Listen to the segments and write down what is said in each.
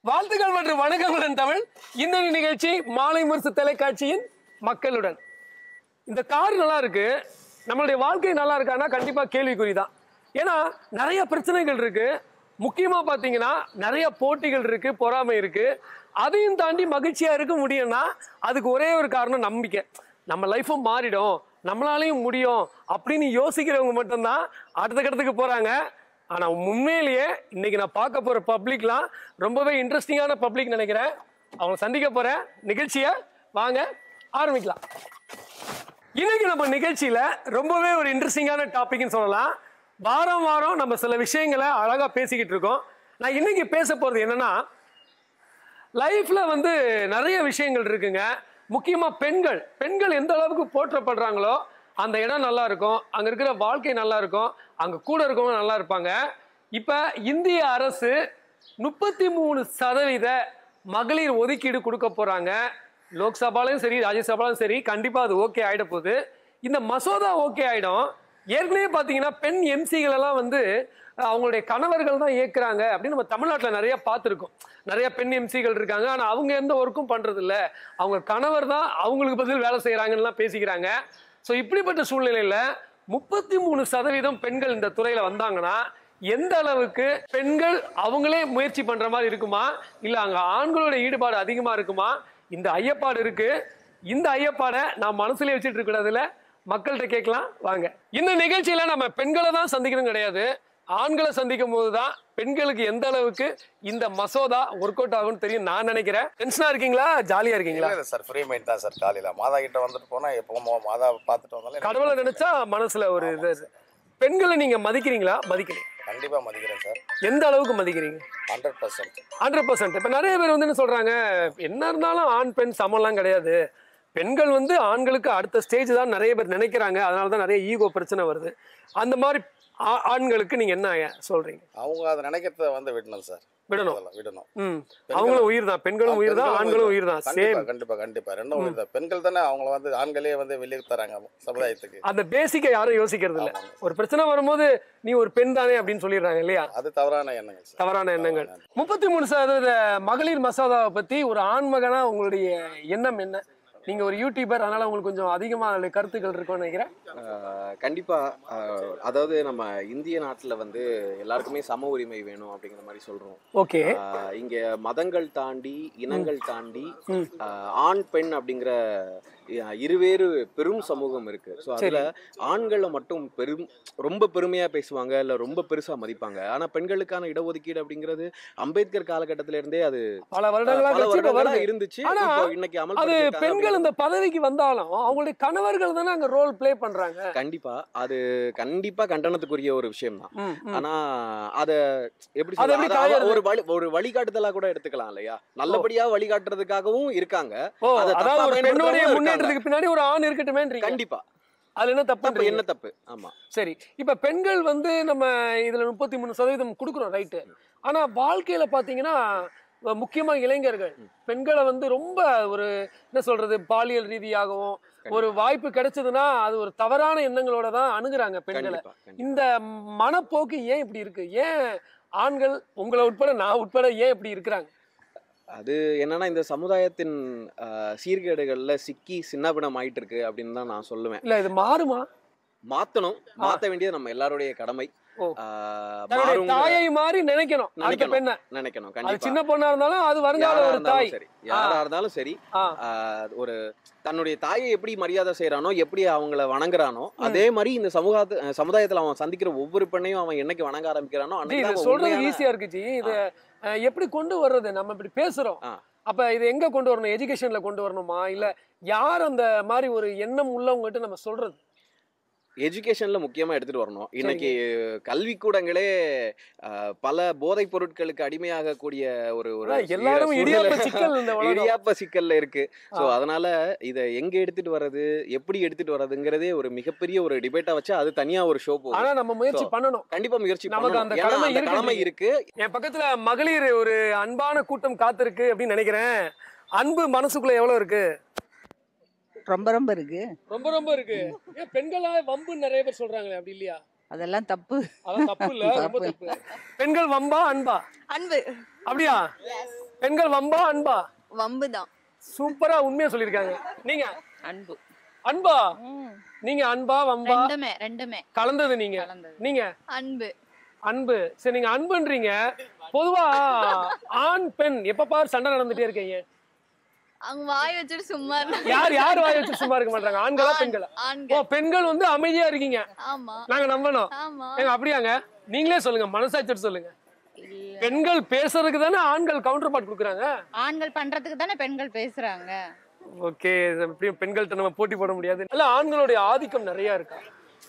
வாழ்த்துக்கள் மற்றும் வணக்கங்களுடன் தமிழ் இந்த நிகழ்ச்சி மாலை முரசு தொலைக்காட்சியின் மக்களுடன் இந்த கார் நல்லா இருக்கு நம்மளுடைய வாழ்க்கை நல்லா இருக்கான்னா கண்டிப்பா கேள்விக்குறி தான் ஏன்னா நிறைய பிரச்சனைகள் இருக்கு முக்கியமா பாத்தீங்கன்னா நிறைய போட்டிகள் இருக்கு பொறாமை இருக்கு அதையும் தாண்டி மகிழ்ச்சியா இருக்க முடியும்னா அதுக்கு ஒரே ஒரு காரணம் நம்பிக்கை நம்ம லைஃப்பும் மாறிடும் நம்மளாலையும் முடியும் அப்படின்னு யோசிக்கிறவங்க மட்டும்தான் அடுத்த கட்டத்துக்கு போறாங்க ஆனா உண்மையிலேயே இன்னைக்கு நான் பார்க்க போற பப்ளிக்லாம் ரொம்பவே இன்ட்ரெஸ்டிங்கான பப்ளிக் நினைக்கிறேன் அவங்க சந்திக்க போற நிகழ்ச்சியை வாங்க ஆரம்பிக்கலாம் இன்னைக்கு நம்ம நிகழ்ச்சியில ரொம்பவே ஒரு இன்ட்ரெஸ்டிங்கான டாபிக்னு சொல்லலாம் வாரம் வாரம் நம்ம சில விஷயங்களை அழகா பேசிக்கிட்டு இருக்கோம் நான் இன்னைக்கு பேச போறது என்னன்னா லைஃப்ல வந்து நிறைய விஷயங்கள் இருக்குங்க முக்கியமா பெண்கள் பெண்கள் எந்த அளவுக்கு போற்றப்படுறாங்களோ அந்த இடம் நல்லா இருக்கும் அங்க இருக்கிற வாழ்க்கை நல்லா இருக்கும் அங்க கூட இருக்கவங்க நல்லா இருப்பாங்க இப்ப இந்திய அரசு முப்பத்தி மூணு சதவீத மகளிர் ஒதுக்கீடு கொடுக்க போறாங்க லோக்சபாலையும் சரி ராஜ்யசபாலையும் சரி கண்டிப்பா அது ஓகே ஆயிட போகுது இந்த மசோதா ஓகே ஆயிடும் ஏற்கனவே பார்த்தீங்கன்னா பெண் எம்சிகள் எல்லாம் வந்து அஹ், அவங்களுடைய கணவர்கள் தான் இயக்குறாங்க அப்படின்னு நம்ம தமிழ்நாட்டில் நிறைய பார்த்துருக்கோம் நிறைய பெண் எம்சிகள் இருக்காங்க ஆனால் அவங்க எந்த ஒர்க்கும் பண்றது இல்ல அவங்க கணவர் தான் அவங்களுக்கு பதில் வேலை செய்கிறாங்கன்னுலாம் பேசிக்கிறாங்க ஸோ இப்படிப்பட்ட சூழ்நிலையில் முப்பத்தி மூணு சதவீதம் பெண்கள் இந்த துறையில வந்தாங்கன்னா எந்த அளவுக்கு பெண்கள் அவங்களே முயற்சி பண்ற மாதிரி இருக்குமா இல்ல அங்க ஆண்களோட ஈடுபாடு அதிகமா இருக்குமா இந்த ஐயப்பாடு இருக்கு இந்த ஐயப்பாடை நான் மனசுலயே வச்சுட்டு இருக்க கூடாதுல மக்கள்கிட்ட கேட்கலாம் வாங்க இந்த நிகழ்ச்சியில நம்ம பெண்களை தான் சந்திக்கணும் கிடையாது ஆண்களை சந்திக்கும் போது தான் பெண்களுக்கு எந்த அளவுக்கு இந்த மசோதா ஒர்க் அவுட் ஆகும்னு தெரியும் நான் நினைக்கிறேன் டென்ஷனா இருக்கீங்களா ஜாலியா இருக்கீங்களா இல்லை சார் ஃப்ரீ மைண்ட் தான் சார் காலையில் மாதா கிட்ட வந்துட்டு போனால் எப்போ மாதா பார்த்துட்டு வந்தாலும் எனக்கு கடவுளை நினைச்சா மனசுல ஒரு இது பெண்களை நீங்க மதிக்கிறீங்களா மதிக்கிறீங்க கண்டிப்பாக மதிக்கிறேன் சார் எந்த அளவுக்கு மதிக்கிறீங்க ஹண்ட்ரட் பர்சன்ட் ஹண்ட்ரட் பர்சன்ட் இப்போ நிறைய பேர் வந்து என்ன சொல்றாங்க என்ன இருந்தாலும் ஆண் பெண் சமம்லாம் கிடையாது பெண்கள் வந்து ஆண்களுக்கு அடுத்த ஸ்டேஜ் தான் நிறைய பேர் நினைக்கிறாங்க அதனால தான் நிறைய ஈகோ பிரச்சனை வருது அந்த மாதிரி ஆ- ஆண்களுக்கு நீங்க என்ன சொல்றீங்க அவங்க அதை நினைக்கிறத வந்து விடணும் சார் விடணும் அதெல்லாம் விடணும் ம் அவங்களும் உயிர் தான் பெண்களும் உயிர் தான் ஆண்களும் உயிர் தான் கண்டிப்பா சேம் கண்டிப்பா கண்டிப்பா ரெண்டும் உயிர் தான் பெண்கள் தானே அவங்கள வந்து ஆண்களே வந்து வெளியே தராங்க சமுதாயத்துக்கு அந்த பேசிக்கை யாரும் யோசிக்கிறது இல்ல ஒரு பிரச்சனை வரும்போது நீ ஒரு பெண் தானே அப்படின்னு சொல்லிடுறாங்க இல்லையா அது தவறான எண்ணங்கள் சார் தவறான எண்ணங்கள் முப்பத்தி மூணு சதவீத மகளிர் மசோதாவை பத்தி ஒரு ஆண்மகனா உங்களுடைய எண்ணம் என்ன நீங்க ஒரு யூடியூபர் அதனால உங்களுக்கு கொஞ்சம் அதிகமா அதுல கருத்துக்கள் இருக்கும்னு நினைக்கிறேன் ஆஹ் கண்டிப்பா ஆஹ் அதாவது நம்ம இந்திய நாட்டுல வந்து எல்லாருக்குமே சம உரிமை வேணும் அப்படிங்கிற மாதிரி சொல்றோம் ஓகே ஆஹ் இங்க மதங்கள் தாண்டி இனங்கள் தாண்டி ஆஹ் ஆண் பெண் அப்படிங்கிற அஹ் இருவேறு பெரும் சமூகம் இருக்கு ஸோ அதுல ஆண்களை மட்டும் பெரும் ரொம்ப பெருமையா பேசுவாங்க இல்ல ரொம்ப பெருசா மதிப்பாங்க ஆனா பெண்களுக்கான இடஒதுக்கீடு அப்படிங்கிறது அம்பேத்கர் காலகட்டத்தில இருந்தே அது பல வருடங்களா பல கழிச்சு இப்ப வருடங்களா வருது இருந்துச்சு ஆனா, இப்போ இன்னைக்கு அது அமல் பெண்கள் இந்த பதவிக்கு வந்தாலும் அவங்களுடைய கணவர்கள் தானே அங்க ரோல் ப்ளே பண்றாங்க கண்டிப்பா அது கண்டிப்பா கண்டனத்துக்குரிய ஒரு விஷயம் தான் ம், ம். ஆனா அத எப்படி அத சொல்ல எப்படி அத- அத காயறது? ஒரு வழி ஒரு வழிகாட்டுதலா கூட எடுத்துக்கலாம் இல்லையா நல்லபடியா வழிகாட்டுறதுக்காகவும் இருக்காங்க ஓ அத தப்பா அதாவது ஒரு பெண்ணுடைய பயன்படுத்துறவங்களும் முன்னேற்றத்துக்கு பின்னாடி ஒரு ஆண் இருக்கட்டுமேன்றீங்க கண்டிப்பா அதுல என்ன தப்பு தப்பு என்ன தப்பு ஆமா சரி இப்ப பெண்கள் வந்து நம்ம இதுல முப்பத்தி மூணு சதவீதம் கொடுக்குறோம் ரைட்டு ஆனா வாழ்க்கையில பாத்தீங்கன்னா அஹ் முக்கியமா இளைஞர்கள் பெண்களை வந்து ரொம்ப ஒரு என்ன சொல்றது பாலியல் ரீதியாகவும் ஒரு வாய்ப்பு கிடைச்சதுன்னா அது ஒரு தவறான எண்ணங்களோட தான் அணுகுறாங்க பெண்களை கண்டிப்பா கண்டிப்பா. இந்த மனப்போக்கு ஏன் இப்படி இருக்கு ஏன் ஆண்கள் உங்களை உட்பட நான் உட்பட ஏன் இப்படி இருக்கிறாங்க அது என்னன்னா இந்த சமுதாயத்தின் ஆஹ், சீர்கேடுகள்ல சிக்கி சின்னபினம் ஆயிட்டு இருக்கு அப்படின்னு தான் நான் சொல்லுவேன் இல்ல இது மாறுமா மாத்தணும் மாத்த வேண்டியது நம்ம எல்லாருடைய கடமை ஓ. ஆஹ், தன்னுடைய மாறுங்க- தாயை மாதிரி நினைக்கணும் அடுத்த நினைக்கணும். பெண்ணை நினைக்கணும் அது கண்டிப்பா சின்ன பொண்ணா இருந்தாலும் அது வருங்கால யாரா ஒரு இருந்தாலும் தாய் சரி யாரா இருந்தாலும் சரி ஆ. ஆஹ் ஒரு தன்னுடைய தாயை எப்படி மரியாதை செய்யறானோ எப்படி அவங்கள வணங்குறானோ அதே மாதிரி இந்த சமூகத்து அஹ் சமுதாயத்துல அவன் சந்திக்கிற ஒவ்வொரு பெண்ணையும் அவன் என்னைக்கு வணங்க ஆரம்பிக்கிறானோ ஜி அன்னைக்கு இது அவன் சொல்றது உண்மையான- ஈஸியா இருக்கு ஜி இது அஹ், எப்படி கொண்டு வர்றது நம்ம இப்படி பேசுறோம் ஆ. அப்ப இது எங்க கொண்டு வரணும் எஜுகேஷன்ல கொண்டு வரணுமா இல்ல யார் அந்த மாதிரி ஒரு எண்ணம் உள்ளவங்ககிட்ட நம்ம சொல்றது எஜுகேஷன்ல முக்கியமா எடுத்துட்டு வரணும் இன்னைக்கு கல்விக்கூடங்களே ஆஹ், பல போதைப் பொருட்களுக்கு அடிமையாகக்கூடிய ஒரு ஒரு அதான் எல்லாரும் சூழ்நிலை- இடியாப்ப சிக்கல் இந்த உலகம் இடியாப்ப சிக்கல்ல இருக்கு சோ ஆ. அதனால இத எங்க எடுத்துட்டு வர்றது எப்படி எடுத்துட்டு வர்றதுங்கிறதே ஒரு மிகப்பெரிய ஒரு டிபேட்டா வச்சு அது தனியா ஒரு ஷோ போகும் ஆனா நம்ம முயற்சி So, பண்ணணும் கண்டிப்பா முயற்சி நமக்கு பண்ணணும். அந்த ஏன்னா கடமை அந்த இருக்கு கடமை ஜி. இருக்கு என் பக்கத்துல மகளிர் ஒரு அன்பான கூட்டம் காத்திருக்கு அப்படின்னு நினைக்கிறேன் அன்பு மனசுக்குள்ள எவ்வளவு இருக்கு ரொம்ப ரொம்ப இருக்கு ரொம்ப ரொம்ப இருக்கு ஏன் பெண்களா வம்பு நிறைய பேர் சொல்றாங்களே அப்படி இல்லையா அதெல்லாம் தப்பு அதான் தப்பு இல்ல ரொம்ப தப்பு பெண்கள் வம்பா அன்பா அன்பு அப்படியா பெண்கள் வம்பா அன்பா வம்பு தான் சூப்பரா உண்மையா சொல்லியிருக்காங்க நீங்க அன்பு அன்பா நீங்க அன்பா வம்பா ரெண்டுமே ரெண்டுமே கலந்தது நீங்க கலந்தது. நீங்க அன்பு அன்பு சரி நீங்க அன்புன்றீங்க பொதுவா ஆண் பெண் எப்ப பாரு சண்டை நடந்துட்டே இருக்கீங்க அவங்க வாய் வச்சுட்டு சும்மா இருந்தா- யார் யார் வாய் வச்சு சும்மா இருக்க மாட்டாங்க ஆண்களா ஆண், பெண்களா ஓ ஆண்கள் பெண்கள் வந்து அமைதியா இருக்கீங்க ஆமா நாங்க நம்பணும் ஆமா ஏங்க அப்படியாங்க நீங்களே சொல்லுங்க மனசாட்சி சொல்லுங்க பெண்கள் பேசுறதுக்கு தானே ஆண்கள் கவுண்டர் பார்ட் கொடுக்குறாங்க ஆண்கள் பண்றதுக்கு தானே பெண்கள் பேசுறாங்க ஓகே எப்படியும் பெண்கள்கிட்ட நம்ம போட்டி போட முடியாது இல்ல ஆண்களுடைய ஆதிக்கம் நிறைய இருக்கா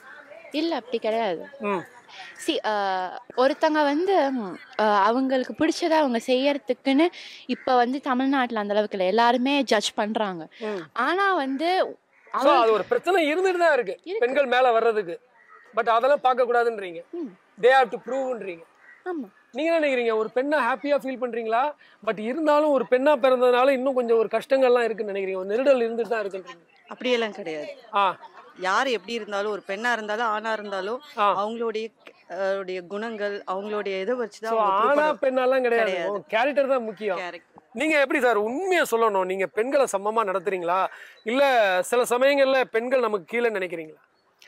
இல்ல அப்படி கிடையாது ம் சி ஒருத்தங்க வந்து ம், அஹ், அவங்களுக்கு பிடிச்சத அவங்க செய்யறதுக்குன்னு இப்ப வந்து தமிழ்நாட்டுல அந்த அளவுக்கு இல்லை எல்லாருமே ஜட்ஜ் பண்றாங்க ம். ஆனா வந்து So, அவங்க அது ஒரு பிரச்சனை இருந்துட்டு தான் இருக்கு இருக்கு. பெண்கள் மேல வர்றதுக்கு பட் அதெல்லாம் பார்க்க கூடாதுன்றீங்க ம். தே ஹேவ் டு ப்ரூவ்ன்றீங்க ஆமா நீங்க என்ன நினைக்கிறீங்க ஒரு பெண்ணா ஹாப்பியா ஃபீல் பண்றீங்களா பட் இருந்தாலும் ஒரு பெண்ணா பிறந்ததுனால இன்னும் கொஞ்சம் ஒரு கஷ்டங்கள்லாம் இருக்குன்னு நினைக்கிறீங்க ஒரு நெருடல் இருந்துட்டு தான் இருக்குன்றீங்க அப்படியெல்லாம் கிடையாது ஆ யார் எப்படி இருந்தாலும் ஒரு பெண்ணா இருந்தாலும் ஆணா இருந்தாலும் ஆ. அவங்களுடைய அஹ், உடைய குணங்கள் அவங்களுடைய இதை ஸோ வச்சுதான் ஆனா பெண்ணாலாம் கிடையாது கிடையாது. கேரக்டர் தான் முக்கியம் கேரக்டர் நீங்க எப்படி சார் உண்மையை சொல்லணும் நீங்க பெண்களை சமமா நடத்துறீங்களா இல்ல சில சமயங்கள்ல பெண்கள் நமக்கு கீழே நினைக்கிறீங்களா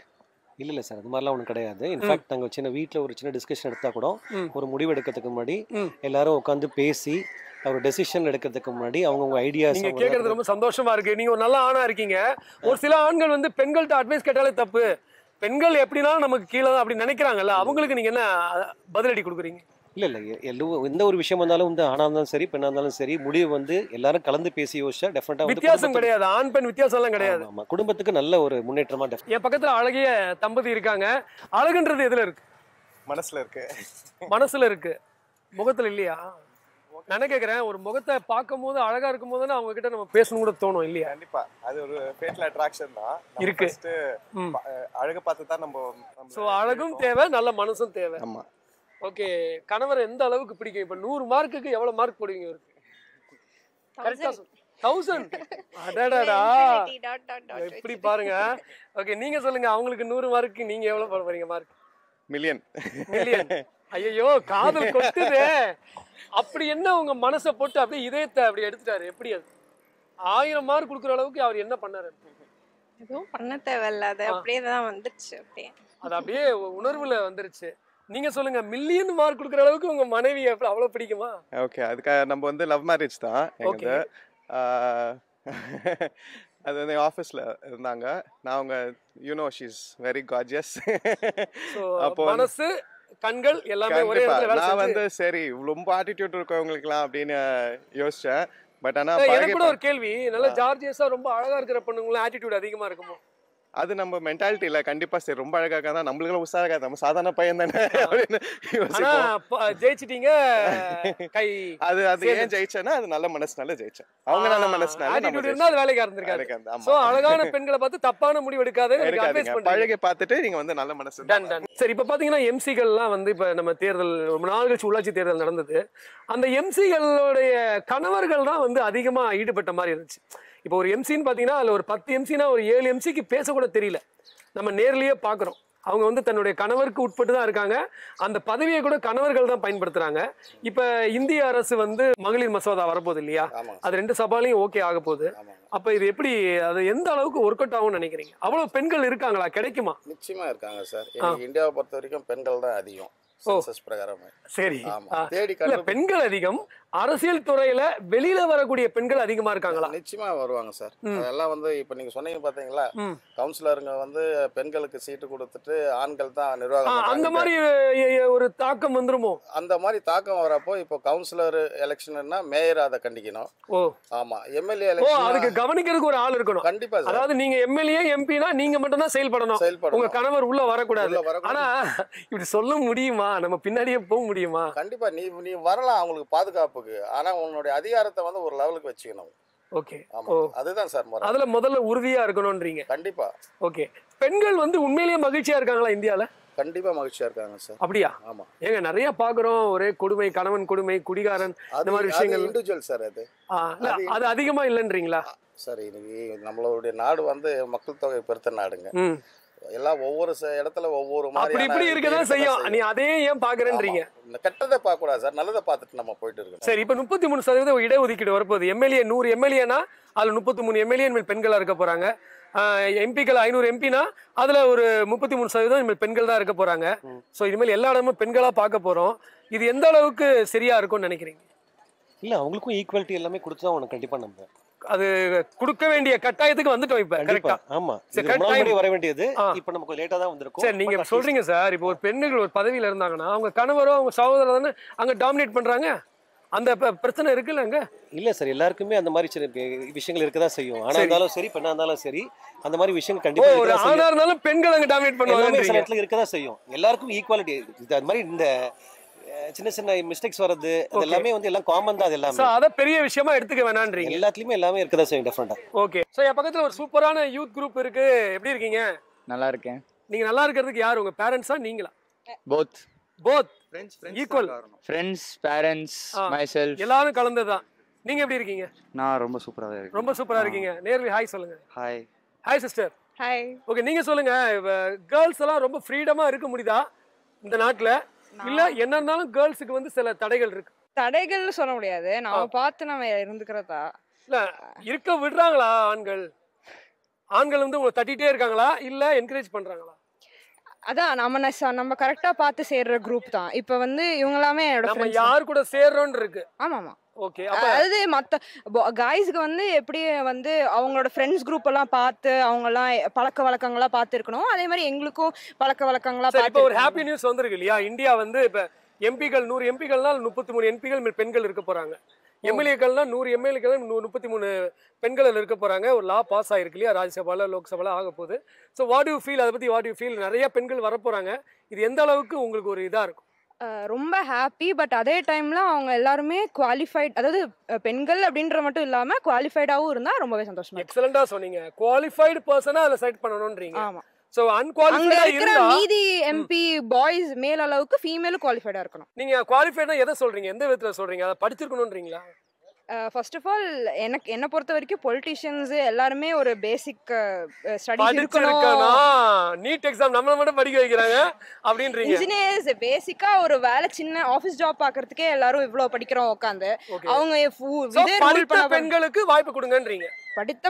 இல்ல இல்ல சார் அது மாதிரிலாம் ஒன்றும் கிடையாது இன்ஃபேக்ட் நாங்கள் சின்ன வீட்டில் ஒரு சின்ன டிஸ்கஷன் எடுத்தா கூட ம். ஒரு முடிவு எடுக்கிறதுக்கு முன்னாடி ம். எல்லாரும் உட்காந்து பேசி ஒரு டெசிஷன் எடுக்கிறதுக்கு முன்னாடி அவங்கவுங்க ஐடியாஸ் நீங்க கேக்குறது ரொம்ப சந்தோஷமா இருக்கு நீங்க ஒரு நல்ல ஆணா இருக்கீங்க ஒரு சில ஆண்கள் வந்து பெண்கள்ட்ட அட்வைஸ் கேட்டாலே தப்பு பெண்கள் எப்படினாலும் நமக்கு கீழே தான் அப்படி நினைக்கிறாங்கல்ல அவங்களுக்கு நீங்க என்ன அஹ், பதிலடி கொடுக்குறீங்க இல்ல இல்ல எ- எல்லோ- எந்த ஒரு விஷயம் வந்தாலும் வந்து ஆணா இருந்தாலும் சரி பெண்ணா இருந்தாலும் சரி முடிவு வந்து எல்லாரும் கலந்து பேசி யோசிச்சா டெஃபினட்டா வந்து வித்தியாசம் குடும்பத்துக்கு- கிடையாது ஆண் பெண் வித்தியாசம் எல்லாம் கிடையாது ஆமா, ஆமா. குடும்பத்துக்கு நல்ல ஒரு முன்னேற்றமா definitely என் பக்கத்துல அழகிய தம்பதி இருக்காங்க அழகுன்றது எதுல இருக்கு மனசுல இருக்கு மனசுல இருக்கு முகத்துல இல்லையா நான் கேக்குறேன் ஒரு முகத்தை பார்க்கும் போது அழகா இருக்கும் போது அவங்க கிட்ட நம்ம பேசணும் கூட தோணும் இல்லையா கண்டிப்பா அது ஒரு ஃபேட்டல் அட்ராக்ஷன் தான் நம்ம இருக்கு. first, ம். ப- அஹ் அழகை பார்த்து தான் நம்ம நம்ம சோ அழகும் இருக்கோம். தேவை நல்ல மனசும் தேவை ஆமா ஓகே கணவர் எந்த அளவுக்கு பிடிக்கும் இப்ப நூறு மார்க்குக்கு எவ்வளவு மார்க் போடுவீங்க இவருக்கு கரெக்டா தௌசண்ட் அடடடா எப்படி பாருங்க ஓகே நீங்க சொல்லுங்க அவங்களுக்கு நூறு மார்க்கு நீங்க எவ்வளவு போட போறீங்க மார்க் மில்லியன் மில்லியன் ஐயோ காதல் கொட்டுதே அப்படி என்ன உங்க மனசை போட்டு அப்படியே இதயத்தை அப்படி எடுத்துட்டாரு எப்படி அது ஆயிரம் மார்க் கொடுக்குற அளவுக்கு அவர் என்ன பண்ணாரு எதுவும் பண்ண தேவையில்ல அது ஆ. அப்படியே தான் வந்துடுச்சு அப்படியே அது அப்படியே உணர்வுல வந்துருச்சு நீங்க சொல்லுங்க மில்லியன் மார்க் கொடுக்குற அளவுக்கு உங்க மனைவி எப்படி அவ்வளவு பிடிக்குமா ஓகே அதுக்காக நம்ம வந்து லவ் மேரேஜ் தான் Okay. எங்களது ஆஹ் அது வந்து ஆஃபீஸில் இருந்தாங்க நான் அவங்க you know she's very gorgeous so அப்போ வந்து- மனசு கண்கள் எல்லாமே ஒரே கண்டிப்பா இடத்துல வேலை நான் செஞ்சு வந்து சரி ரொம்ப ஆட்டிடியூட் இருக்கவங்களுக்குலாம் அப்படின்னு யோசிச்சேன் பட் ஆனா ஏய், எனக்கு பழகி கூட ஒரு கேள்வி நல்ல ஆ. ஜார்ஜியஸா ரொம்ப அழகா இருக்கிற பொண்ணுங்களும் ஆட்டிடியூட் அதிகமா இருக்குமோ அது நம்ம மென்டாலிட்டி இல்ல கண்டிப்பா சரி ரொம்ப அழகாக தான் நம்மளுக்கு உற்சாக நம்ம சாதாரண பையன் தானே அப்படின்னு ஆனா யோசிப்போம் ப- ஜெயிச்சிட்டீங்க கை அது அது சேர்ந்து- ஏன் ஜெயிச்சேன்னா அது நல்ல மனசுனால ஜெயிச்சேன் அவங்க நல்ல மனசுனால நம்ம ஆட்டிடியூட் இருந்தா அது வேலைக்கு இருந்திருக்காரு ஜெயிச்சோம். ஆமா. சோ அழகான பெண்களை பார்த்து தப்பான முடிவு எடுக்காதேன்னு எனக்கு அட்வைஸ் எடுக்காதீங்க. பண்றீங்க பழகி பார்த்துட்டு நீங்க வந்து நல்ல மனசு டன் டன் சரி இப்போ பார்த்தீங்கன்னா எம்சிகள்லாம் வந்து இப்போ நம்ம தேர்தல் ரொம்ப நாள் கழிச்சு உள்ளாட்சி தேர்தல் நடந்தது அந்த எம்சிகளுடைய கணவர்கள் தான் வந்து அதிகமாக ஈடுபட்ட மாதிரி இருந்துச்சு இப்போ ஒரு எம்சின்னு பார்த்தீங்கன்னா அதில் ஒரு பத்து எம்சினா ஒரு ஏழு எம்சிக்கு பேசக்கூட தெரியல நம்ம நேர்லயே பார்க்குறோம் அவங்க வந்து தன்னுடைய கணவருக்கு உட்பட்டு தான் இருக்காங்க அந்த பதவியை கூட கணவர்கள் தான் பயன்படுத்துறாங்க இப்போ இந்திய அரசு வந்து மகளிர் மசோதா வரப்போகுது இல்லையா ஆமாங்க அது ரெண்டு சபாலையும் ஓகே ஆக போகுது ஆமாங்க அப்போ இது எப்படி அது எந்த அளவுக்கு ஒர்க் அவுட் ஆகும்னு நினைக்கிறீங்க அவ்வளோ பெண்கள் இருக்காங்களா கிடைக்குமா நிச்சயமா இருக்காங்க சார் இன்னைக்கு இந்தியாவை பொறுத்த வரைக்கும் பெண்கள் தான் அதிகம் சென்சஸ் பிரகாரமே சரி ஆமா ஆ. தேடி இல்ல கண்டு பெண்கள் அதிகம் அரசியல் துறையில வெளியில வரக்கூடிய பெண்கள் அதிகமா இருக்காங்களா நிச்சயமா வருவாங்க சார் ம். அதெல்லாம் வந்து இப்ப நீங்க சொன்னீங்க பாத்தீங்களா ம். கவுன்சிலருங்க வந்து பெண்களுக்கு சீட்டு கொடுத்துட்டு ஆண்கள் தான் ஆ, நிர்வாகம் அந்த பண்றாங்க. மாதிரி எ- எ- ஒரு தாக்கம் வந்துருமோ அந்த மாதிரி தாக்கம் வரப்போ இப்போ கவுன்சிலர் எலெக்ஷன்னா மேயர் அதை கண்டிக்கணும் ஓ ஆமா எம்எல்ஏ ஓ அதுக்கு எலெக்ஷன் கவனிக்கிறதுக்கு ஒரு ஆள் இருக்கணும் கண்டிப்பா சார் அதாவது நீங்க எம்எல்ஏ எம்பினா நீங்க மட்டும் தான் செயல்படணும் உங்க செயல்படணும் கணவர் உள்ள வரக்கூடாது உள்ள வரக்கூடாது. ஆனா இப்படி சொல்ல முடியுமா நம்ம பின்னாடியே போக முடியுமா கண்டிப்பா நீ நீ வரலாம் அவங்களுக்கு பாதுகாப்புக்கு ஆனா உன்னுடைய அதிகாரத்தை வந்து ஒரு லெவலுக்கு வச்சுக்கணும் ஓகே ஆமா ஓ அதுதான் சார் முறை அதுல முதல்ல உறுதியா இருக்கணும்ன்றீங்க கண்டிப்பா ஓகே பெண்கள் வந்து உண்மையிலேயே மகிழ்ச்சியா இருக்காங்களா இந்தியால கண்டிப்பா மகிழ்ச்சியா இருக்காங்க சார் அப்படியா ஆமா ஏங்க நிறைய பாக்குறோம் ஒரே கொடுமை கணவன் கொடுமை குடிகாரன் அது மாதிரி அது விஷயங்கள். இண்டிவிஜுவல் சார் அது ஆ, இல்ல, அது- அது அதிகமா இல்லைன்றீங்களா சார் இன்னைக்கு நம்மளுடைய நாடு வந்து மக்கள் தொகை பெருத்த நாடுங்க ம் எல்லாம் ஒவ்வொரு ச- இடத்துல ஒவ்வொரு அப்படி மாதிரி இப்படி இருக்கதான் செய்யும் நீ அதையே ஏன் பாக்குறேன்றீங்க கெட்டதை பார்க்க கூடாது சார் நல்லதை பார்த்துட்டு நம்ம போயிட்டு இருக்கோம் சரி இப்ப முப்பத்தி மூணு சதவீதம் இடஒதுக்கீடு வரப்போகுது எம்எல்ஏ நூறு எம்எல்ஏனா அதுல முப்பத்தி மூணு எம்எல்ஏ இனிமேல் பெண்களா இருக்க போறாங்க எம்பிக்கள் ஐநூறு எம்பினா அதுல ஒரு முப்பத்தி மூணு சதவீதம் இனிமேல் பெண்கள் தான் இருக்க போறாங்க ஸோ இனிமேல் எல்லா இடமும் பெண்களா பார்க்க போறோம் இது எந்த அளவுக்கு சரியா இருக்கும்னு நினைக்கிறீங்க இல்ல அவங்களுக்கும் ஈக்குவாலிட்டி எல்லாமே கொடுத்து தான் உனக்கு கண்டிப்பா நம்ப அது கொடுக்க வேண்டிய கட்டாயத்துக்கு வந்துட்டோம் இப்ப கண்டிப்பா கரெக்டா ஆமா சரி, இது correct ரொம்ப நாள் time. முன்னாடி வர வேண்டியது ஆ. இப்ப நமக்கு லேட்டா தான் வந்திருக்கும் சரி நீங்க But at least- சொல்றீங்க சார் இப்போ ஒரு பெண்ணுகள் ஒரு பதவியில இருந்தாங்கன்னா அவங்க கணவரோ அவங்க சகோதரர் தானே அங்க டாமினேட் பண்றாங்க அந்த ப- பிரச்சனை இருக்குல்ல அங்க இல்ல சார் எல்லாருக்குமே அந்த மாதிரி சில பே- விஷயங்கள் இருக்கதான் செய்யும் ஆனா சரி. இருந்தாலும் சரி பெண்ணா இருந்தாலும் சரி அந்த மாதிரி விஷயங்கள் ஓ கண்டிப்பா ஒரு இருக்கதான் ஆணா செய்யும் இருந்தாலும் பெண்கள் அங்க டாமினேட் எல்லாமே சில பண்ணுவாங்க இடத்துல இருக்கதான் செய்யும் எல்லாருக்கும் ஈக்குவாலிட்டி இது அது மாதிரி இந்த அஹ், சின்ன சின்ன மிஸ்டேக்ஸ் வர்றது அது Okay. எல்லாமே வந்து எல்லாம் காமன் தான் அது எல்லாமே சோ அத பெரிய விஷயமா எடுத்துக்க வேணான்றீங்க எல்லாத்துலயுமே எல்லாமே இருக்கதான் செய்யும் டெஃபரெண்டா ஓகே சோ என் பக்கத்துல ஒரு சூப்பரான யூத் குரூப் இருக்கு எப்படி இருக்கீங்க நல்லா இருக்கேன் நீங்க நல்லா இருக்கிறதுக்கு யார் உங்க பேரண்ட்ஸா நீங்களா both both equal friends parents myself எல்லாரும் கலந்ததுதான் நீங்க எப்படி இருக்கீங்க நான் ரொம்ப சூப்பராக இருக்கேன் ரொம்ப சூப்பரா இருக்கீங்க நேர்வி ஹாய் சொல்லுங்க hi hi sister hi okay நீங்க சொல்லுங்க கேர்ள்ஸ் எல்லாம் ரொம்ப ஃப்ரீடமா இருக்க முடியுதா இந்த நாட்டுல இல்ல என்ன இருந்தாலும் கேர்ள்ஸுக்கு வந்து சில தடைகள் இருக்கு தடைகள்னு சொல்ல முடியாது நம்ம பார்த்து நம்ம இருந்துக்கிறதா இல்ல இருக்க விடுறாங்களா ஆண்கள் ஆண்கள் வந்து உங்களை தட்டிட்டே இருக்காங்களா இல்ல என்கரேஜ் பண்றாங்களா அதான் நம்ம நெச- நம்ம கரெக்டா பார்த்து சேர்ற குரூப் தான் இப்போ வந்து இவங்க எல்லாமே என்னோட நம்ம friends யார் கூட சேர்றோம்னு இருக்கு ஆமா ஆமா ஓகே அப்ப அதாவது மற்ற காய்ஸ்க்கு வந்து எப்படி வந்து அவங்களோட ஃப்ரெண்ட்ஸ் குரூப் எல்லாம் பார்த்து அவங்கெல்லாம் பழக்க வழக்கங்களா பார்த்து இருக்கணும் அதே மாதிரி எங்களுக்கும் பழக்க வழக்கங்களா சரி இப்போ பார்த்து ஒரு ஹாப்பி நியூஸ் வந்திருக்கு இல்லையா இந்தியா வந்து இப்ப எம்பிகள் நூறு எம்பிகள்னால் முப்பத்தி மூணு எம்பிகள் பெண்கள் இருக்க போறாங்க எம்எல்ஏக்கள்னா நூறு எம்எல்ஏக்கள் முப்பத்தி மூணு பெண்கள் அதுல இருக்க போறாங்க ஒரு லா பாஸ் ஆயிருக்கு இல்லையா ராஜ்யசபால லோக்சபால ஆக போகுது ஸோ வாட் யூ ஃபீல் அதை பத்தி வாட் யூ ஃபீல் நிறைய பெண்கள் வர போறாங்க இது எந்த அளவுக்கு உங்களுக்கு ஒரு இதா இருக்கும் அஹ் ரொம்ப ஹாப்பி பட் அதே டைம்ல அவங்க எல்லாருமே குவாலிஃபைட் அதாவது அஹ் பெண்கள் அப்படின்ற மட்டும் இல்லாம குவாலிஃபைடாவும் இருந்தா ரொம்பவே சந்தோஷமா இருக்கும் எக்ஸலண்டா சொன்னீங்க குவாலிஃபைடு பர்சனா அதுல செலக்ட் பண்ணணும்ன்றீங்க ஆமா ஸோ அங்க அன்குவாலிஃபைடா இருக்கிற இருந்தா மீதி எம்பி பாய்ஸ் மேல் அளவுக்கு ஃபீமேலும் குவாலிஃபைடா இருக்கணும் நீங்க குவாலிஃபைடா எதை சொல்றீங்க எந்த விதத்துல சொல்றீங்க அதை படிச்சிருக்கணும்ன்றீங்களா ஃபர்ஸ்ட் ஆஃப் ஆல் எனக்கு என்ன பொறுத்த வரைக்கும் பொலிட்டிஷியன்ஸ் எல்லாருமே ஒரு பேசிக் ஸ்டடிஸ் இருக்கணும் படிச்சிருக்கணும் நீட் எக்ஸாம் நம்மள மட்டும் படிக்க வைக்கிறாங்க அப்படின்றீங்க இன்ஜினியர்ஸ் பேசிக்கா ஒரு வேலை சின்ன ஆபீஸ் ஜாப் பாக்குறதுக்கே எல்லாரும் இவ்ளோ படிக்கிறோம் உட்காந்து Okay. அவங்க ஃபு- So, இதே rule படித்த பண்ண பெண்களுக்கு வாய்ப்பு கொடுங்கன்றீங்க படித்த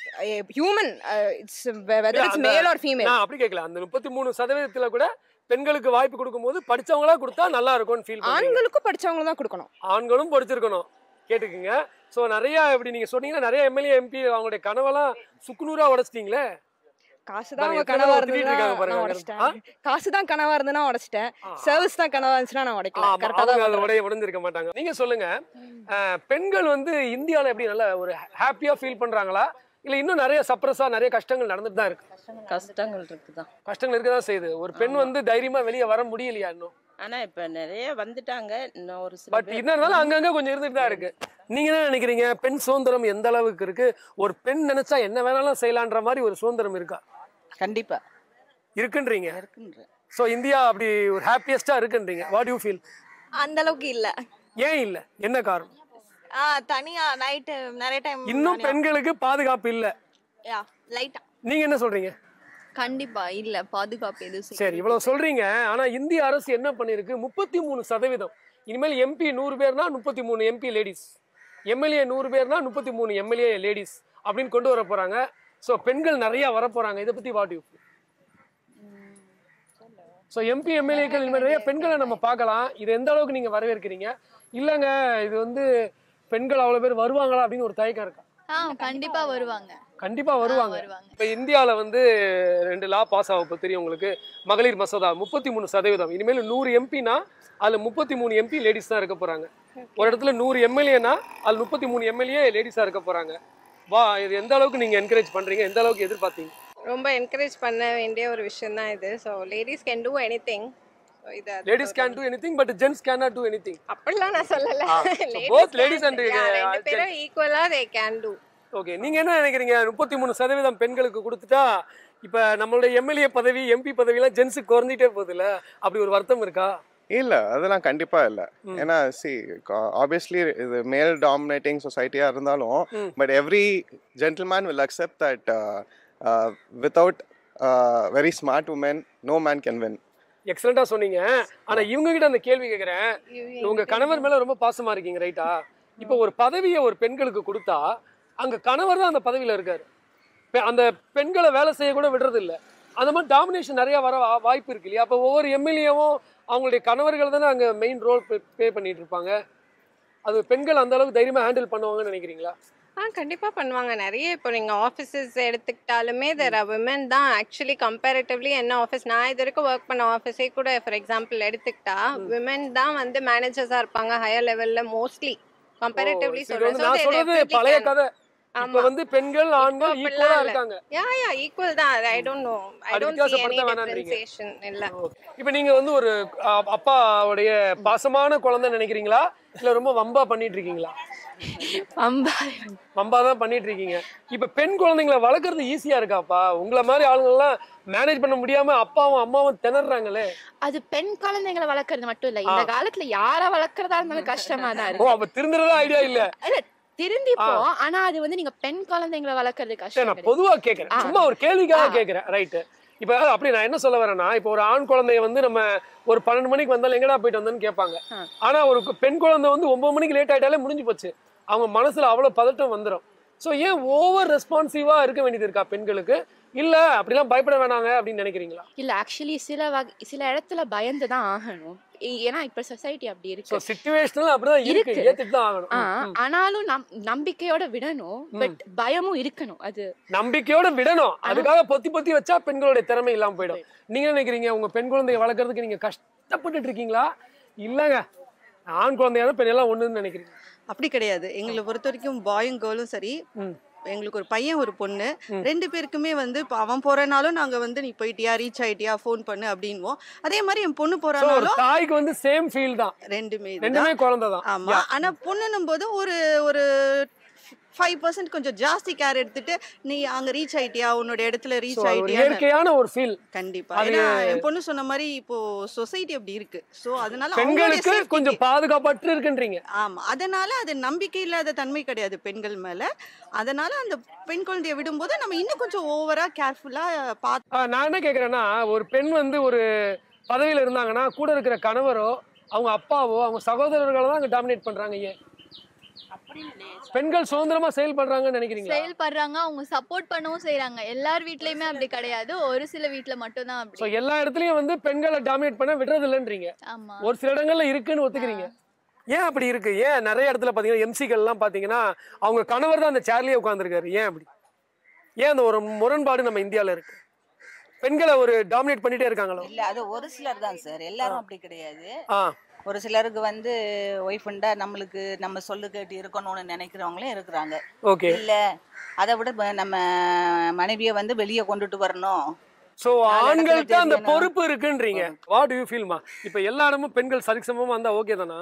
ஹியூமன் இட்ஸ் வெதர் இல்ல, இட்ஸ் அந்த- மேல் ஆர் ஃபீமேல் நான் அப்படி கேட்கல அந்த முப்பத்தி மூணு சதவீதத்துல கூட பெண்களுக்கு வாய்ப்பு கொடுக்கும்போது படிச்சவங்களா கொடுத்தா நல்லா இருக்கும்னு ஃபீல் பண்ணுறீங்க ஆண்களுக்கும் படிச்சவங்க தான் கொடுக்கணும் ஆண்களும் படிச்சிருக்கணும் கேட்டுக்குங்க ஸோ நிறைய இப்படி நீங்க சொன்னீங்கன்னா நிறைய எம்எல்ஏ எம்பி அவங்களுடைய கனவெல்லாம் சுக்குநூறா உடைச்சிட்டீங்களே காசு தான் பாருங்க, அவங்க எத்தனை கனவா பேர் திட்டிட்டு இருக்காங்க இருந்ததுன்னா பாருங்க நான் அங்க உடைச்சிட்டேன் காசு தான் கனவா இருந்ததுன்னா உடைச்சிட்டேன் சர்வீஸ் தான் கனவா இருந்துச்சுன்னா நான் உடைக்கல ஆமா, கரெக்டா அவங்க தான் அதை பண்றேன். உடைய உடைஞ்சிருக்க மாட்டாங்க நீங்க சொல்லுங்க அஹ், பெண்கள் வந்து இந்தியால எப்படி நல்ல ஒரு ஹாப்பியா ஃபீல் பண்றாங்களா இல்ல இன்னும் நிறைய சப்ரஸா நிறைய கஷ்டங்கள் நடந்துட்டு தான் இருக்கு கஷ்டங்கள் இருக்குதான் கஷ்டங்கள் இருக்க தான் செய்யுது ஒரு பெண் வந்து தைரியமா வெளியே வர முடியலையா இன்னும் ஆனா இப்ப நிறைய வந்துட்டாங்க இன்னும் ஒரு சில பட் பேர் என்ன இருந்தாலும் அங்கங்க கொஞ்சம் இருந்துட்டு தான் இருக்கு நீங்க என்ன நினைக்கிறீங்க பெண் சுதந்திரம் எந்த அளவுக்கு இருக்கு ஒரு பெண் நினைச்சா என்ன வேணாலும் செய்யலான்ற மாதிரி ஒரு சுதந்திரம் இருக்கா கண்டிப்பா இருக்குன்றீங்க இருக்குன்ற ஸோ இந்தியா அப்படி ஒரு ஹாப்பியஸ்டா இருக்குன்றீங்க வாட் யூ ஃபீல் அந்த அளவுக்கு இல்ல ஏன் இல்ல என்ன காரணம் ஆ தனியா நைட்டு நிறைய டைம் இன்னும் பெண்களுக்கு பாதுகாப்பு இல்ல யா லைட்டா நீங்க என்ன சொல்றீங்க கண்டிப்பா இல்ல பாதுகாப்பு எதுவும் செய்யல. சரி இவ்வளவு சொல்றீங்க ஆனா இந்திய அரசு என்ன பண்ணிருக்கு முப்பத்தி மூணு சதவீதம் இனிமேல் எம்பி நூறு பேர்னா முப்பத்தி மூணு எம்பி லேடிஸ் எம்எல்ஏ நூறு பேர்னா முப்பத்தி மூணு எம்எல்ஏ லேடிஸ் அப்படின்னு கொண்டு வர போறாங்க ஸோ பெண்கள் நிறைய வர போறாங்க இதை பத்தி வாட் யூ ஸோ எம்பி எம்எல்ஏக்கள் இனிமேல் நிறைய பெண்களை நம்ம பார்க்கலாம் இது எந்த அளவுக்கு நீங்க வரவேற்கிறீங்க இல்லைங்க இது வந்து பெண்கள் அவ்வளவு பேர் வருவாங்களா அப்படின்னு ஒரு தயக்கம் இருக்கா ஆ கண்டிப்பா வருவாங்க கண்டிப்பா வருவாங்க வருவாங்க. இப்ப இந்தியால வந்து ரெண்டு லா பாஸ் ஆகும் இப்போ தெரியும் உங்களுக்கு மகளிர் மசோதா முப்பத்தி மூணு சதவீதம் இனிமேல் நூறு எம்பினா அதுல முப்பத்தி மூணு எம்பி லேடிஸ் தான் இருக்க போறாங்க ஒரு இடத்துல நூறு எம்எல்ஏனா அதுல முப்பத்தி மூணு எம்எல்ஏ லேடிஸா இருக்க போறாங்க வா இது எந்த அளவுக்கு நீங்க என்கரேஜ் பண்றீங்க எந்த அளவுக்கு எதிர்பார்த்தீங்க ரொம்ப என்கரேஜ் பண்ண வேண்டிய ஒரு விஷயம் தான் இது so ladies can do anything இது ladies can do anything but gents can not do anything அப்படிலாம் நான் சொல்லல both ladies and, Yeah, uh, ரெண்டு பேரும் ஈக்குவலா தே கேன் டூ ஓகே நீங்க என்ன நினைக்கிறீங்க முப்பத்தி மூணு சதவீதம் பெண்களுக்கு கொடுத்துட்டா இப்ப நம்மளுடைய எம்எல்ஏ பதவி எம்பி பதவியெல்லாம் ஜென்ஸுக்கு குறைஞ்சிட்டே போகுதுல்ல அப்படி ஒரு வருத்தம் இருக்கா இல்ல அதெல்லாம் கண்டிப்பா இல்ல ஏன்னா சி ஆப்வியஸ்லி இது மேல் டாமினேட்டிங் சொசைட்டியா இருந்தாலும் ம். But every gentleman will accept that without very smart woman no man can win எக்ஸலண்டா சொன்னீங்க ஆனா இவங்க கிட்ட அந்த கேள்வி கேக்குறேன் உங்க கணவர் மேல ரொம்ப பாசமா இருக்கீங்க ரைட்டா இப்போ ஒரு பதவியை ஒரு பெண்களுக்கு கொடுத்தா அங்க கணவர் தான் அந்த பதவியில இருக்காரு பெ- அந்த பெண்களை வேலை செய்ய கூட விடுறது இல்ல அந்த மாதிரி டாமினேஷன் நிறைய வர வா- வாய்ப்பு இருக்கு இல்லையா அப்போ ஒவ்வொரு எம்எல்ஏவும் அவங்களுடைய கணவர்கள் தானே அங்க மெயின் ரோல் ப்ளே பண்ணிட்டு இருப்பாங்க அது பெண்கள் அந்த அளவுக்கு தைரியமா ஹேண்டில் பண்ணுவாங்கன்னு நினைக்கிறீங்களா ஆ கண்டிப்பாக பண்ணுவாங்க நிறைய இப்போ நீங்கள் ஆஃபீஸஸ் எடுத்துக்கிட்டாலுமே தெர் ஆர் விமன் தான் ஆக்சுவலி கம்பேரிட்டிவ்லி என்ன ஆஃபீஸ் நான் இது வரைக்கும் ஒர்க் பண்ண ஆஃபீஸே கூட ஃபார் எக்ஸாம்பிள் எடுத்துக்கிட்டா விமன் தான் வந்து மேனேஜர்ஸாக இருப்பாங்க ஹையர் லெவலில் மோஸ்ட்லி கம்பேரிட்டிவ்லி இது வந்து நான் சொல்றது பழைய கதை இப்ப வந்து பெண்கள் ஆண்கள் ஈக்குவலா இருக்காங்க யா யா ஈக்குவல் தான் ஐ டோன்ட் நோ ஐ அது டோன்ட் see any வித்தியாசப்படுத்த வேணான்றீங்க. differentiation இல்ல இப்போ நீங்க வந்து ஒரு அ, அப்பாவுடைய பாசமான குழந்தை நினைக்கிறீங்களா இல்ல ரொம்ப வம்பா பண்ணிட்டு இருக்கீங்களா வம்பா வம்பா தான் பண்ணிட்டு இருக்கீங்க இப்ப பெண் குழந்தைங்களை வளர்க்கறது ஈஸியா இருக்காப்பா உங்களை மாதிரி ஆளுங்கெல்லாம் மேனேஜ் பண்ண முடியாம அப்பாவும் அம்மாவும் திணறாங்களே அது பெண் குழந்தைங்களை வளர்க்கறது மட்டும் இல்ல இந்த காலத்துல யார வளர்க்கறதா இருந்தாலும் கஷ்டமா தான் ஓ இருக்கு அப்ப திருந்துறதா ஐடியா இல்ல இல்ல திருந்திப்போம் ஆனா அது வந்து நீங்க பெண் குழந்தைங்களை வளர்க்கறது சரி கஷ்டம் நான் கிடையாது. பொதுவா கேக்குறேன் ஆ. சும்மா ஒரு கேள்விக்காக ஆ. கேக்குறேன் ரைட்டு இப்ப அப்படி நான் என்ன சொல்ல வரேன்னா இப்போ ஒரு ஆண் குழந்தைய வந்து நம்ம ஒரு பன்னெண்டு மணிக்கு வந்தாலும் எங்கடா போயிட்டு வந்தேன்னு கேட்பாங்க ஆ. ஆனா ஒரு கு- பெண் குழந்தை வந்து ஒன்பது மணிக்கு லேட் ஆயிட்டாலே முடிஞ்சு போச்சு அவங்க மனசுல அவ்வளவு பதட்டம் வந்துடும் ஸோ ஏன் ஓவர் ரெஸ்பான்சிவா இருக்க வேண்டியது இருக்கா பெண்களுக்கு இல்ல அப்படிலாம் பயப்பட வேணாங்க அப்படின்னு நினைக்கிறீங்களா இல்ல ஆக்சுவலி சில வகை சில இடத்துல பயந்து தான் ஆகணும் ஏ- ஏன்னா இப்ப சொசைட்டி அப்படி ஸோ இருக்கு சிச்சுவேஷனல் அப்படிதான் இருக்கு இருக்கு. ஏத்துட்டு தான் ஆகணும் ஆ, ம், ம். ஆனாலும் நம் நம்பிக்கையோட விடணும் பட் பயமும் இருக்கணும் அது நம்பிக்கையோட விடணும் அதுக்காக பொத்தி பொத்தி வச்சா பெண்களுடைய திறமை இல்லாம போயிடும் நீங்க என்ன நினைக்கிறீங்க உங்க பெண் குழந்தைய வளர்க்கறதுக்கு நீங்க கஷ்டப்பட்டுட்டு இருக்கீங்களா இல்லங்க ஆண் குழந்தையான பெண் எல்லாம் ஒண்ணுன்னு நினைக்கிறீங்க அப்படி கிடையாது எங்களை பொறுத்த வரைக்கும் பாயும் கேர்ளும் சரி எங்களுக்கு ஒரு பையன் ஒரு பொண்ணு ரெண்டு பேருக்குமே வந்து இப்போ அவன் போறனாலும் நாங்க வந்து நீ போயிட்டியா ரீச் ஆயிட்டியா ஃபோன் பண்ணு அப்படின்வோம் அதே மாதிரி என் பொண்ணு So, ஒரு போறனாலும் தாய்க்கு வந்து சேம் ஃபீல் தான் ரெண்டுமே ரெண்டுமே இதுதான். குழந்தை தான் ஆமா ஆனா பொண்ணுன்னும் போது ஒரு ஒரு ஃபைவ் பர்சன்ட் கொஞ்சம் ஜாஸ்தி கேர் எடுத்துட்டு நீ அங்க ரீச் ஆயிட்டியா உன்னோட இடத்துல So, ரீச் அது ஒரு ஆயிட்டியா இயற்கையான ஒரு ஃபீல் கண்டிப்பா அது- ஏன்னா என் பொண்ணு சொன்ன மாதிரி இப்போ சொசைட்டி அப்படி இருக்கு சோ அதனால அவங்களுடைய பெண்களுக்கு safety கொஞ்சம் க்கு- பாதுகாப்பற்று இருக்குன்றீங்க ஆமா அதனால அது நம்பிக்கை இல்லாத தன்மை கிடையாது பெண்கள் மேல அதனால அந்த பெண் குழந்தைய விடும்போது நம்ம இன்னும் கொஞ்சம் ஓவரா கேர்ஃபுல்லா பார்த்து ஆ, நான் என்ன கேக்குறேன்னா ஒரு பெண் வந்து ஒரு பதவியில இருந்தாங்கன்னா கூட இருக்கிற கணவரோ அவங்க அப்பாவோ அவங்க சகோதரர்களை தான் அங்க டாமினேட் பண்றாங்க ஏன் பெண்கள் சுதந்திரமா செயல்படுறாங்கன்னு நினைக்கிறீங்களா செயல்படுறாங்க அவங்க சப்போர்ட் பண்ணவும் செய்றாங்க எல்லார் வீட்லயுமே அப்படி கிடையாது ஒரு சில வீட்ல மட்டும் தான் ஸோ அப்படி எல்லா இடத்துலயும் வந்து பெண்களை டாமினேட் பண்ண விடுறது இல்லைன்றீங்க ஆமா ஒரு சில இடங்கள்ல இருக்குன்னு ஒத்துக்கிறீங்க ஏன் அப்படி இருக்கு ஏன் நிறைய இடத்துல பாத்தீங்கன்னா எம்சிகள் எல்லாம் பாத்தீங்கன்னா அவங்க கணவர் தான் அந்த சேர்லயே உட்காந்துருக்காரு ஏன் அப்படி ஏன் அந்த ஒரு முரண்பாடு நம்ம இந்தியால இருக்கு பெண்களை ஒரு டாமினேட் பண்ணிட்டே இருக்காங்களோ இல்ல அது ஒரு சிலர் தான் சார் எல்லாரும் அப்படி கிடையாது ஆ ஒரு சிலருக்கு வந்து ஒய்ஃபுண்டா நம்மளுக்கு நம்ம சொல்லு கேட்டு இருக்கணும்னு நினைக்கிறவங்களும் இருக்கிறாங்க Okay. இல்ல அதை விட ப- நம்ம மனைவியை வந்து வெளியே கொண்டுட்டு வரணும் சோ நாலு இடத்துல ஆண்கள்ட்ட அந்த தெரியணும். பொறுப்பு இருக்குன்றீங்க வாட் யூ ஃபீல்மா இப்ப எல்லா இடமும் பெண்கள் சரிசமமா இருந்தா ஓகே தானா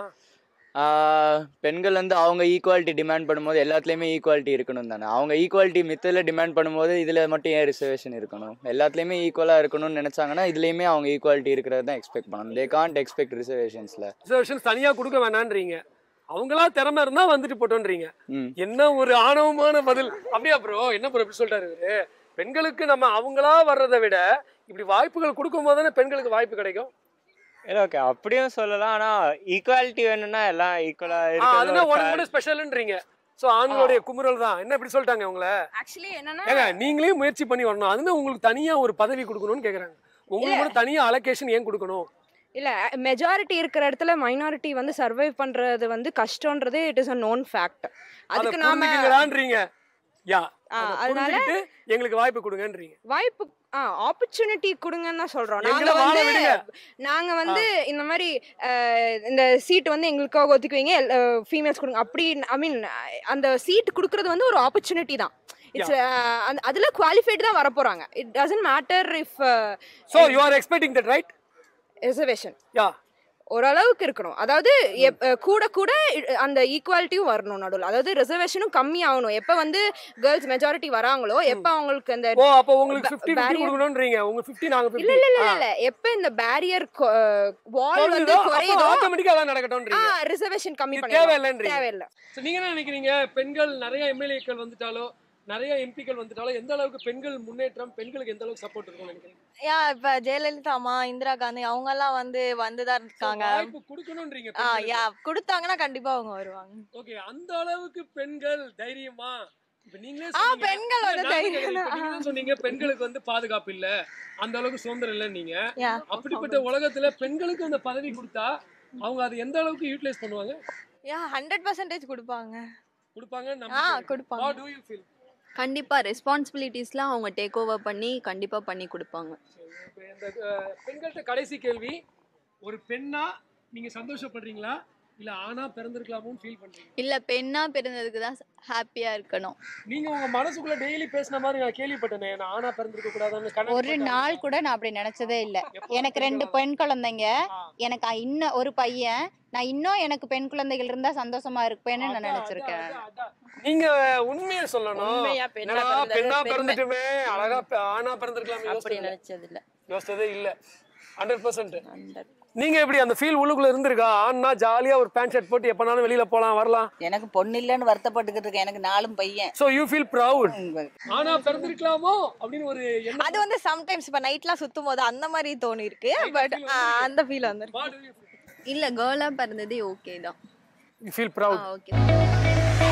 ஆஹ் பெண்கள் வந்து அவங்க ஈக்குவாலிட்டி டிமாண்ட் பண்ணும்போது எல்லாத்துலேயுமே ஈக்குவாலிட்டி இருக்கணும் தானே அவங்க ஈக்குவாலிட்டி மித்தில் டிமாண்ட் பண்ணும்போது இதில் மட்டும் ஏன் ரிசர்வேஷன் இருக்கணும் எல்லாத்துலேயுமே ஈக்குவலாக இருக்கணும்னு நினச்சாங்கன்னா இதுலேயுமே அவங்க ஈக்குவாலிட்டி இருக்கிறது தான் எக்ஸ்பெக்ட் பண்ணணும் தே காண்ட் எக்ஸ்பெக்ட் ரிசர்வேஷன்ஸில் ரிசர்வேஷன்ஸ் தனியா கொடுக்க வேணான்றீங்க அவங்களா திறமை இருந்தா வந்துட்டு போட்டோன்றீங்க ம் என்ன ஒரு ஆணவமான பதில் அப்படியா ப்ரோ என்ன ப்ரோ இப்படி சொல்லிட்டாரு இவரு பெண்களுக்கு நம்ம அவங்களா வர்றதை விட இப்படி வாய்ப்புகள் கொடுக்கும் போது தானே பெண்களுக்கு வாய்ப்பு கிடைக்கும் இல்லை ஓகே அப்படியும் சொல்லலாம் ஆனால் ஈக்குவாலிட்டி வேணும்னா எல்லாம் ஈக்குவலாக ஆ, அதுனா உனக்கு இருக்கிறது மட்டும் ஸ்பெஷல்ன்றீங்க சோ ஆண்களுடைய குமுறல் தான் என்ன இப்படி சொல்லிட்டாங்க உங்களை ஆக்சுவலி என்னன்னா ஏங்க நீங்களே முயற்சி பண்ணி வரணும் அதுனா உங்களுக்கு தனியா ஒரு பதவி கொடுக்கணும்னு கேக்குறாங்க உங்களுக்கு மட்டும் தனியா அலோகேஷன் ஏன் கொடுக்கணும் இல்ல மெஜாரிட்டி இருக்கிற இடத்துல மைனாரிட்டி வந்து சர்வைவ் பண்றது வந்து கஷ்டம்ன்றது it is a known fact அதை அதுக்கு நாம புரிஞ்சுக்கங்கடான்றீங்க யா ஆ, அதை அதனால புரிஞ்சுக்கிட்டு எங்களுக்கு வாய்ப்பு கொடுங்கன்றீங்க வாய்ப்பு ஆப்பர்ச்சுனிட்டி கொடுங்கன்னு தான் சொல்றோம் நாங்க எங்களை வாழ வந்து விடுங்க. நாங்க வந்து இந்த மாதிரி அஹ், இந்த சீட் வந்து எங்களுக்காக ஒதுக்குவீங்க ஃபீமேல்ஸ் கொடுங்க அப்படி ஐ மீன் அந்த சீட் கொடுக்கறது வந்து ஒரு ஆப்பர்ச்சுனிட்டி தான் இட்ஸ் அதுல குவாலிஃபைடு தான் வர போறாங்க it doesn't matter if so you are expecting that right reservation யா ஓரளவுக்கு இருக்கணும் அதாவது எப்- அஹ் கூட கூட இ- அந்த ஈக்குவாலிட்டியும் வரணும் நடுவில் அதாவது ரிசர்வேஷனும் கம்மி ஆகணும் எப்போ வந்து கேர்ள்ஸ் மெஜாரிட்டி வராங்களோ எப்போ அவங்களுக்கு அந்த ஓ அப்போ உங்களுக்கு 50 50 barrier- கொடுக்கணும்ன்றீங்க உங்க 50 நாங்க 50 இல்ல இல்ல இல்ல இல்ல எப்ப இந்த பேரியர் வால் வந்து குறையுதோ, அப்போ குறையுதோ automatic ஆ அதான் நடக்கட்டும்ன்றீங்க. ரிசர்வேஷன் கம்மி இது பண்ணிடலாம். தேவையில்லைன்றீங்க. தேவையில்ல So, நீங்க என்ன நினைக்கிறீங்க பெண்கள் நிறைய எம்எல்ஏக்கள் வந்துட்டாலோ நிறைய எம்பிக்கள் வந்துட்டாலும் எந்த அளவுக்கு பெண்கள் முன்னேற்றம் பெண்களுக்கு எந்த அளவுக்கு சப்போர்ட் இருக்கும்னு நினைக்கிறீங்க யா இப்ப ஜெயலலிதா அம்மா இந்திரா காந்தி அவங்க எல்லாம் வந்து வந்துதான் இருக்காங்க வாய்ப்பு கொடுக்கணும்ன்றீங்க ஆ யா கொடுத்தாங்கன்னா கண்டிப்பா அவங்க வருவாங்க ஓகே அந்த அளவுக்கு பெண்கள் தைரியமா இப்ப நீங்களே ஆ, சொன்னீங்க. பெண்கள் வந்து இல்ல, நான் தைரியம் கேக்குறேன். இப்ப தான். நீங்க தான் சொன்னீங்க பெண்களுக்கு வந்து பாதுகாப்பு இல்ல அந்த அளவுக்கு சுதந்திரம் இல்ல நீங்க யா. அப்படிப்பட்ட உலகத்துல பெண்களுக்கு அந்த பதவி கொடுத்தா அவங்க அதை எந்த அளவுக்கு யூட்டிலைஸ் பண்ணுவாங்க யா ஹண்ட்ரட் பர்சன்டேஜ் கொடுப்பாங்க கொடுப்பாங்க ஆ கொடுப்பாங்க What do you feel? கண்டிப்பாக ரெஸ்பான்சிபிலிட்டிஸ்லாம் அவங்க டேக் ஓவர் பண்ணி கண்டிப்பாக பண்ணி கொடுப்பாங்க இப்ப இந்த அஹ், பெண்கள்ட்ட கடைசி கேள்வி ஒரு பெண்ணா நீங்க சந்தோஷப்படுறீங்களா இல்ல ஆணா பிறந்திருக்கலாமோன்னு ஃபீல் பண்றீங்க இல்ல பெண்ணா பிறந்ததுக்கு தான் ஹாப்பியா இருக்கணும் நீங்க உங்க மனசுக்குள்ள டெய்லி பேசின மாதிரி நான் கேள்விப்பட்டேனே நான் ஆணா பிறந்திருக்க கூடாதுன்னு கண்ணாடி ஒரு போட்டா- நாள் கூட நான் அப்படி நினைச்சதே இல்ல எனக்கு ரெண்டு பெண் குழந்தைங்க எனக்கு இன்னும் ஒரு பையன் நான் இன்னும் எனக்கு பெண் குழந்தைகள் இருந்தா சந்தோஷமா இருப்பேன்னு நான் நினைச்சிருக்கேன் நீங்க உண்மையை சொல்லணும் உண்மையா பெண்ணா என்னடா, பிறந்தது பெண்ணா பெருமை. பிறந்துட்டுமே அழகா பெ- ஆணா பிறந்திருக்கலாமே அப்படி யோசிச்சது நினைச்சது இல்ல யோசிச்சதே இல்ல ஹண்ட்ரட் பர்சன்ட் நீங்க எப்படி அந்த ஃபீல் உள்ளுக்குள்ள இருந்திருக்கா ஆனா ஜாலியா ஒரு பேண்ட் ஷர்ட் போட்டு எப்பனாலும் வெளியில போலாம் வரலாம் எனக்கு பொண்ணு இல்லைன்னு வருத்தப்பட்டுக்கிட்டு இருக்கேன் எனக்கு நாலும் பையன் சோ யூ ஃபீல் ப்ரவுட் ஆனா பிறந்திருக்கலாமோ அப்படின்னு ஒரு எண்ணம் அது வந்து சம்டைம்ஸ் இப்ப நைட்லாம் சுத்தும் போது அந்த மாதிரி தோணி இருக்கு பட் அந்த ஃபீல் வந்து இல்ல கேர்ளா பிறந்ததே ஓகே தான் யூ ஃபீல் ப்ரவுட் ஓகே